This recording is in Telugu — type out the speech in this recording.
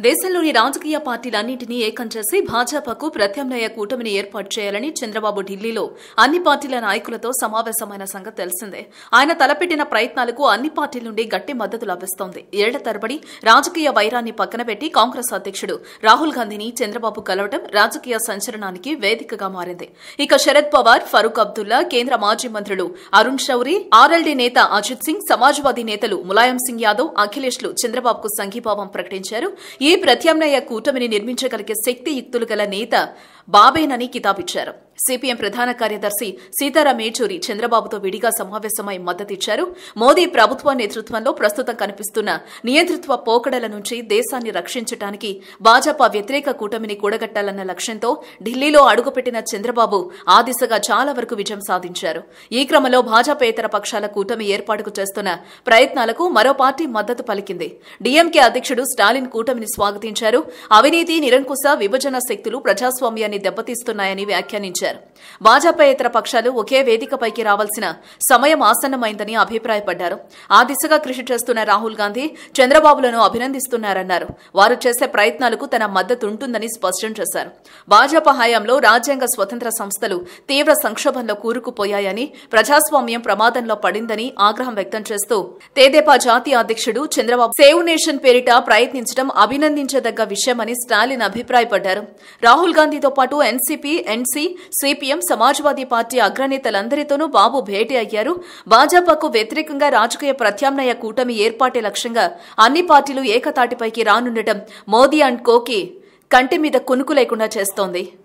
దేశంలోని రాజకీయ పార్టీలన్నింటినీ ఏకం చేసి భాజపాకు ప్రత్యామ్నాయ కూటమిని ఏర్పాటు చేయాలని చంద్రబాబు ఢిల్లీలో అన్ని పార్టీల నాయకులతో సమావేశమైన సంగతి తెలిసిందే ఆయన తలపెట్టిన ప్రయత్నాలకు అన్ని పార్టీల నుండి గట్టి మద్దతు లభిస్తోంది ఏళ్ల తరబడి రాజకీయ వైరాన్ని పక్కన పెట్టి కాంగ్రెస్ అధ్యక్షుడు రాహుల్ గాంధీని చంద్రబాబు కలవడం రాజకీయ సంచలనానికి వేదికగా మారింది ఇక శరద్ పవార్ ఫరూక్ అబ్దుల్లా కేంద్ర మాజీ మంత్రులు అరుణ్ శౌరి ఆర్ఎల్డీ నేత అజిత్ సింగ్ సమాజ్వాదీ నేతలు ములాయం సింగ్ యాదవ్ అఖిలేష్లు చంద్రబాబుకు సంఘీభావం ప్రకటించారు ఈ ప్రత్యామ్నాయ కూటమిని నిర్మించగలిగే శక్తియుక్తులు గల నేత బాబేనని కితాబిచ్చారు సిపిఎం ప్రధాన కార్యదర్శి సీతారాం ఏచూరి చంద్రబాబుతో విడిగా సమావేశమై మద్దతిచ్చారు మోదీ ప్రభుత్వ నేతృత్వంలో ప్రస్తుతం కనిపిస్తున్న నియంతృత్వ పోకడల నుంచి దేశాన్ని రక్షించడానికి భాజపా వ్యతిరేక కూటమిని కూడగట్టాలన్న లక్ష్యంతో ఢిల్లీలో అడుగుపెట్టిన చంద్రబాబు ఆ దిశగా చాలా వరకు విజయం సాధించారు ఈ క్రమంలో భాజపేతర పక్షాల కూటమి ఏర్పాటుకు చేస్తున్న ప్రయత్నాలకు మరో పార్టీ మద్దతు పలికింది డీఎంకే అధ్యక్షుడు స్టాలిన్ కూటమిని స్వాగతించారు అవినీతి నిరంకుశ విభజన శక్తులు ప్రజాస్వామ్యాన్ని దెబ్బతీస్తున్నాయని వ్యాఖ్యానించారు భాజపాయేతర పక్షాలు ఒకే వేదికపైకి రావాల్సిన సమయం ఆసన్నమైందని అభిప్రాయపడ్డారు ఆ దిశగా కృషి చేస్తున్న రాహుల్ గాంధీ చంద్రబాబులను అభినందిస్తున్నారన్నారు వారు చేసే ప్రయత్నాలకు తన మద్దతు ఉంటుందని స్పష్టం చేశారు భాజపా హయాంలో రాజ్యాంగ స్వతంత్ర సంస్థలు తీవ్ర సంక్షోభంలో కూరుకుపోయాయని ప్రజాస్వామ్యం ప్రమాదంలో పడిందని ఆగ్రహం వ్యక్తం చేస్తూ తేదేపా జాతీయ అధ్యక్షుడు చంద్రబాబు సేవ్ నేషన్ పేరిట ప్రయత్నించడం అభినందించదగ్గ విషయమని స్టాలిన్ అభిప్రాయపడ్డారు రాహుల్ గాంధీతో పాటు NCP NC CPM Samajwadi party అగ్రనేతలందరితోనూ బాబు భేటీ అయ్యారు భాజపాకు వ్యతిరేకంగా రాజకీయ ప్రత్యామ్నాయ కూటమి ఏర్పాటే లక్ష్యంగా అన్ని పార్టీలు ఏకతాటిపైకి రానుండటం మోదీ అండ్ కోకి కంటి మీద కునుకు లేకుండా చేస్తోంది